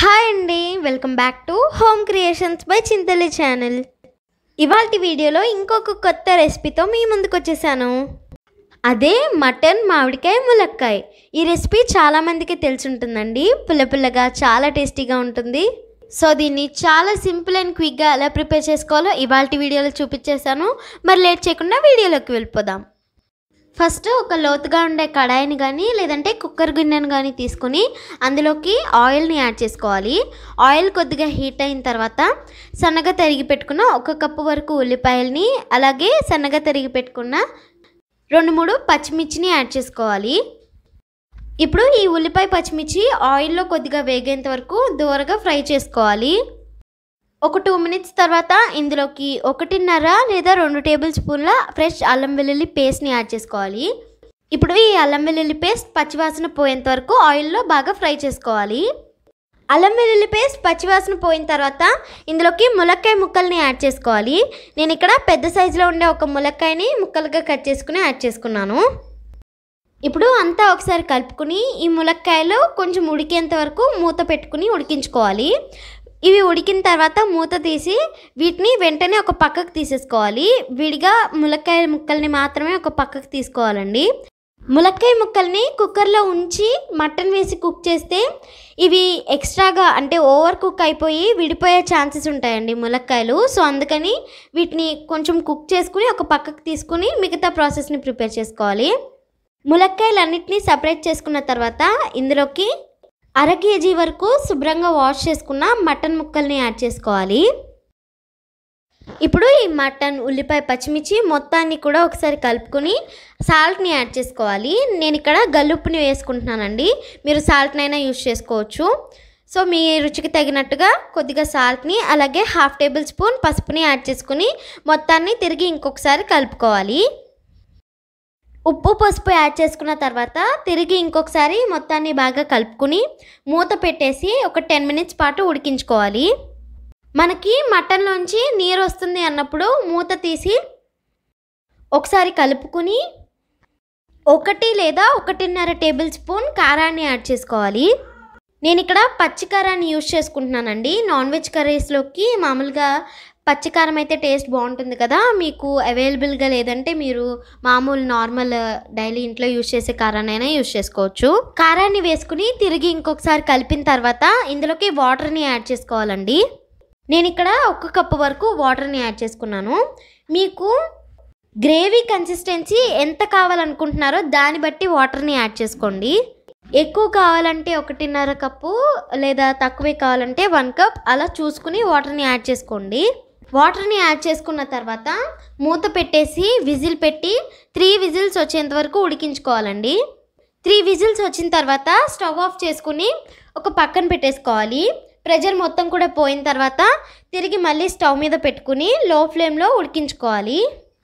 hi అండి welcome back to home creations by Chintali channel ఇవాళ వీడియోలో ఇంకొక కొత్త రెసిపీతో మీ ముందుకు వచ్చేసాను అదే మటన్ మామిడికాయ ములక్కాయ ఈ రెసిపీ చాలామందికి తెలిసి ఉంటుందండి పుల్ల పుల్లగా చాలా టేస్టీగా ఉంటుంది సో దీన్ని చాలా సింపుల్ అండ్ క్విక్గా ఎలా ప్రిపేర్ చేసుకోవాలో ఇవాళ వీడియోలో చూపించేశాను మరి లేట్ చేయకుండా వీడియోలోకి వెళ్ళిపోదాం ఫస్ట్ ఒక లోతుగా ఉండే కడాయిని కానీ లేదంటే కుక్కర్ గిన్నెను కానీ తీసుకుని అందులోకి ఆయిల్ని యాడ్ చేసుకోవాలి ఆయిల్ కొద్దిగా హీట్ అయిన తర్వాత సన్నగా తరిగి పెట్టుకున్న ఒక కప్పు వరకు ఉల్లిపాయల్ని అలాగే సన్నగా తరిగి పెట్టుకున్న రెండు మూడు పచ్చిమిర్చిని యాడ్ చేసుకోవాలి ఇప్పుడు ఈ ఉల్లిపాయ పచ్చిమిర్చి ఆయిల్లో కొద్దిగా వేగేంత వరకు దూరగా ఫ్రై చేసుకోవాలి ఒక టూ మినిట్స్ తర్వాత ఇందులోకి ఒకటిన్నర లేదా రెండు టేబుల్ స్పూన్ల ఫ్రెష్ అల్లం వెల్లుల్లి పేస్ట్ని యాడ్ చేసుకోవాలి ఇప్పుడు ఈ అల్లం వెల్లుల్లి పేస్ట్ పచ్చివాసన పోయేంత వరకు ఆయిల్లో బాగా ఫ్రై చేసుకోవాలి అల్లం వెల్లుల్లి పేస్ట్ పచ్చివాసన పోయిన తర్వాత ఇందులోకి ములక్కాయ ముక్కల్ని యాడ్ చేసుకోవాలి నేను ఇక్కడ పెద్ద సైజులో ఉండే ఒక ములక్కాయని ముక్కలుగా కట్ చేసుకుని యాడ్ చేసుకున్నాను ఇప్పుడు అంతా ఒకసారి కలుపుకుని ఈ ములక్కాయలు కొంచెం ఉడికేంత వరకు మూత పెట్టుకుని ఉడికించుకోవాలి ఇవి ఉడికిన తర్వాత మూత తీసి వీటిని వెంటనే ఒక పక్కకు తీసేసుకోవాలి విడిగా ములక్కాయ ముక్కల్ని మాత్రమే ఒక పక్కకు తీసుకోవాలండి ములక్కాయ ముక్కల్ని కుక్కర్లో ఉంచి మటన్ వేసి కుక్ చేస్తే ఇవి ఎక్స్ట్రాగా అంటే ఓవర్ కుక్ అయిపోయి విడిపోయే ఛాన్సెస్ ఉంటాయండి ములక్కాయలు సో అందుకని వీటిని కొంచెం కుక్ చేసుకుని ఒక పక్కకు తీసుకుని మిగతా ప్రాసెస్ని ప్రిపేర్ చేసుకోవాలి ములక్కాయలన్నిటినీ సపరేట్ చేసుకున్న తర్వాత ఇందులోకి అర కేజీ వరకు శుభ్రంగా వాష్ చేసుకున్న మటన్ ముక్కల్ని యాడ్ చేసుకోవాలి ఇప్పుడు ఈ మటన్ ఉల్లిపాయ పచ్చిమిర్చి మొత్తాన్ని కూడా ఒకసారి కలుపుకొని సాల్ట్ని యాడ్ చేసుకోవాలి నేను ఇక్కడ గల్లుప్పుని వేసుకుంటున్నానండి మీరు సాల్ట్నైనా యూస్ చేసుకోవచ్చు సో మీ రుచికి తగినట్టుగా కొద్దిగా సాల్ట్ని అలాగే హాఫ్ టేబుల్ స్పూన్ పసుపుని యాడ్ చేసుకుని మొత్తాన్ని తిరిగి ఇంకొకసారి కలుపుకోవాలి ఉప్పు పసుపు యాడ్ చేసుకున్న తర్వాత తిరిగి ఇంకొకసారి మొత్తాన్ని బాగా కలుపుకుని మూత పెట్టేసి ఒక టెన్ మినిట్స్ పాటు ఉడికించుకోవాలి మనకి మటన్లోంచి నీరు వస్తుంది అన్నప్పుడు మూత తీసి ఒకసారి కలుపుకుని ఒకటి లేదా ఒకటిన్నర టేబుల్ స్పూన్ కారాన్ని యాడ్ చేసుకోవాలి నేను ఇక్కడ పచ్చి కారాన్ని యూజ్ చేసుకుంటున్నానండి నాన్ వెజ్ కర్రీస్లోకి మామూలుగా పచ్చికారం అయితే టేస్ట్ బాగుంటుంది కదా మీకు అవైలబుల్గా లేదంటే మీరు మామూలు నార్మల్ డైలీ ఇంట్లో యూజ్ చేసే కారాన్నైనా యూజ్ చేసుకోవచ్చు కారాన్ని వేసుకుని తిరిగి ఇంకొకసారి కలిపిన తర్వాత ఇందులోకి వాటర్ని యాడ్ చేసుకోవాలండి నేను ఇక్కడ ఒక కప్పు వరకు వాటర్ని యాడ్ చేసుకున్నాను మీకు గ్రేవీ కన్సిస్టెన్సీ ఎంత కావాలనుకుంటున్నారో దాన్ని బట్టి వాటర్ని యాడ్ చేసుకోండి ఎక్కువ కావాలంటే ఒకటిన్నర కప్పు లేదా తక్కువే కావాలంటే వన్ కప్ అలా చూసుకుని వాటర్ని యాడ్ చేసుకోండి వాటర్ని యాడ్ చేసుకున్న తర్వాత మూత పెట్టేసి విజిల్ పెట్టి త్రీ విజిల్స్ వచ్చేంత వరకు ఉడికించుకోవాలండి త్రీ విజిల్స్ వచ్చిన తర్వాత స్టవ్ ఆఫ్ చేసుకుని ఒక పక్కన పెట్టేసుకోవాలి ప్రెషర్ మొత్తం కూడా పోయిన తర్వాత తిరిగి మళ్ళీ స్టవ్ మీద పెట్టుకుని లో ఫ్లేమ్లో ఉడికించుకోవాలి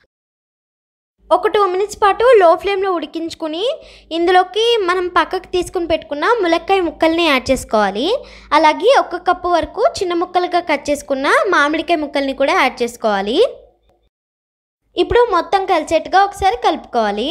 ఒక టూ మినిట్స్ పాటు లో ఫ్లేమ్లో ఉడికించుకుని ఇందులోకి మనం పక్కకు తీసుకుని పెట్టుకున్న ములక్కాయ ముక్కల్ని యాడ్ చేసుకోవాలి అలాగే ఒక కప్పు వరకు చిన్న ముక్కలుగా కట్ చేసుకున్న మామిడికాయ ముక్కల్ని కూడా యాడ్ చేసుకోవాలి ఇప్పుడు మొత్తం కలిసేట్టుగా ఒకసారి కలుపుకోవాలి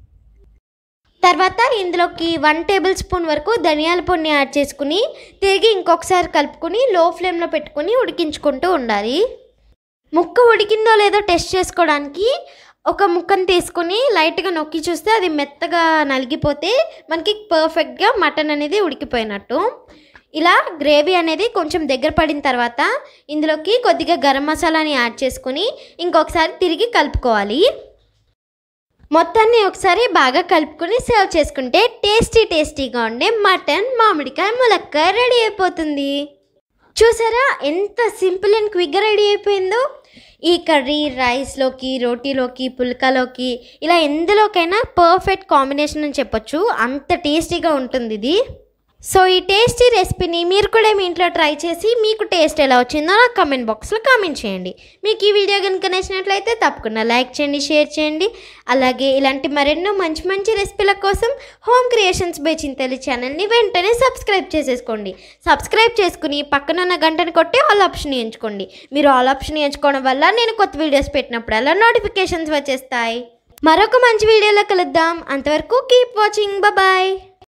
తర్వాత ఇందులోకి వన్ టేబుల్ స్పూన్ వరకు ధనియాల పొడిని యాడ్ చేసుకుని తిరిగి ఇంకొకసారి కలుపుకుని లో ఫ్లేమ్లో పెట్టుకుని ఉడికించుకుంటూ ఉండాలి ముక్క ఉడికిందో లేదో టెస్ట్ చేసుకోవడానికి ఒక ముక్కను తీసుకుని లైట్గా నొక్కి చూస్తే అది మెత్తగా నలిగిపోతే మనకి పర్ఫెక్ట్గా మటన్ అనేది ఉడికిపోయినట్టు ఇలా గ్రేవీ అనేది కొంచెం దగ్గర పడిన తర్వాత ఇందులోకి కొద్దిగా గరం మసాలాని యాడ్ చేసుకుని ఇంకొకసారి తిరిగి కలుపుకోవాలి మొత్తాన్ని ఒకసారి బాగా కలుపుకొని సర్వ్ చేసుకుంటే టేస్టీ టేస్టీగా ఉండే మటన్ మామిడికాయ ములక్కాయ రెడీ అయిపోతుంది చూసారా ఎంత సింపుల్ అండ్ క్విక్గా రెడీ అయిపోయిందో ఈ కర్రీ రైస్లోకి రోటీలోకి పుల్కాలోకి ఇలా ఎందులోకైనా పర్ఫెక్ట్ కాంబినేషన్ అని చెప్పొచ్చు అంత టేస్టీగా ఉంటుంది ఇది సో ఈ టేస్టీ రెసిపీని మీరు కూడా మీ ఇంట్లో ట్రై చేసి మీకు టేస్ట్ ఎలా వచ్చిందో నాకు కమెంట్ బాక్స్లో కామెంట్ చేయండి మీకు ఈ వీడియో కనుక నచ్చినట్లయితే తప్పకుండా లైక్ చేయండి షేర్ చేయండి అలాగే ఇలాంటి మరెన్నో మంచి మంచి రెసిపీల కోసం హోమ్ క్రియేషన్స్ బై చింతలి ఛానల్ని వెంటనే సబ్స్క్రైబ్ చేసేసుకోండి సబ్స్క్రైబ్ చేసుకుని పక్కన ఉన్న గంటను కొట్టి ఆల్ ఆప్షన్ ఎంచుకోండి మీరు ఆల్ ఆప్షన్ ఎంచుకోవడం వల్ల నేను కొత్త వీడియోస్ పెట్టినప్పుడల్లా నోటిఫికేషన్స్ వచ్చేస్తాయి మరొక మంచి వీడియోలో కలుద్దాం అంతవరకు కీప్ వాచింగ్ బాయ్